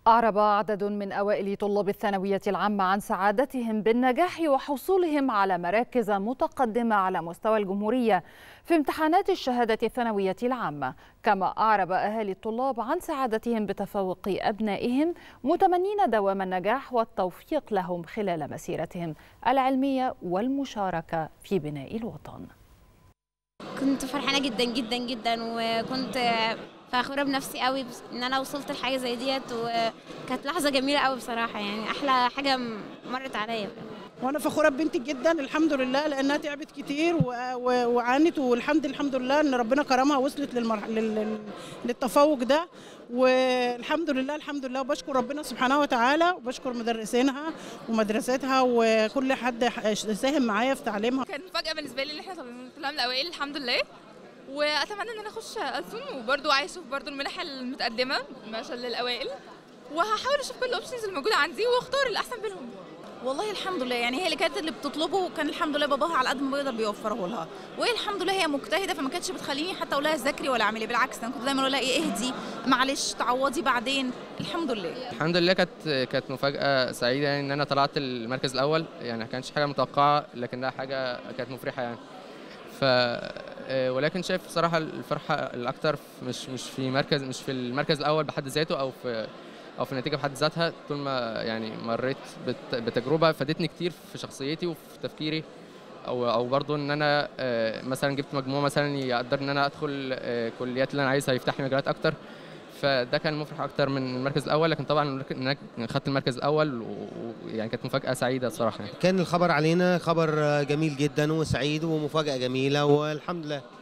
أعرب عدد من أوائل طلاب الثانوية العامة عن سعادتهم بالنجاح وحصولهم على مراكز متقدمة على مستوى الجمهورية في امتحانات الشهادة الثانوية العامة كما أعرب أهالي الطلاب عن سعادتهم بتفوق أبنائهم متمنين دوام النجاح والتوفيق لهم خلال مسيرتهم العلمية والمشاركة في بناء الوطن كنت فرحانه جدا جدا جدا وكنت فخوره بنفسي قوي بس- ان انا وصلت لحاجه زي ديت وكانت لحظه جميله قوي بصراحه يعني احلى حاجه م- مرت عليا وانا فخوره ببنتي جدا الحمد لله لانها تعبت كتير و- و- وعانت والحمد الحمد لله ان ربنا كرمها وصلت للمرح... لل... لل- للتفوق ده والحمد لله الحمد لله وبشكر ربنا سبحانه وتعالى وبشكر مدرسينها ومدرستها وكل حد ح- ساهم معايا في تعليمها كان مفاجأة بالنسبة لي ان احنا طلعنا من الأوائل الحمد لله وأتمنى إن أنا أخش ألسن وبرضه عايز أشوف برضه المنح المتقدمة عشان للأوائل وهحاول أشوف كل الأوبشنز اللي موجودة عندي وأختار الأحسن بينهم والله الحمد لله يعني هي اللي كانت اللي بتطلبه كان الحمد لله باباها على قد ما بيقدر بيوفره لها وهي الحمد لله هي مجتهده فما كانتش بتخليني حتى اقول لها ذاكري ولا اعملي بالعكس انا كنت دايما اقول لها ايه اهدي معلش تعوضي بعدين الحمد لله الحمد لله كانت كانت مفاجأة سعيدة يعني إن أنا طلعت المركز الأول يعني ما كانش حاجة متوقعة لكنها حاجة كانت مفرحة يعني ف آه، ولكن شايف بصراحة الفرحة الأكتر في- مش مش في مركز مش في المركز الأول بحد ذاته أو في أو في النتيجة بحد ذاتها طول ما يعني مريت بت- بتجربة فادتني كتير في شخصيتي وفي تفكيري أو أو برضه إن أنا آه، مثلا جبت مجموع مثلا يقدر إن أنا أدخل آه، كليات اللي أنا عايزها يفتح لي مجالات أكتر فده كان مفرح اكتر من المركز الاول لكن طبعا ان انا خدت المركز الاول ويعني كانت مفاجاه سعيده الصراحه يعني. كان الخبر علينا خبر جميل جدا وسعيد ومفاجأة جميلة والحمد لله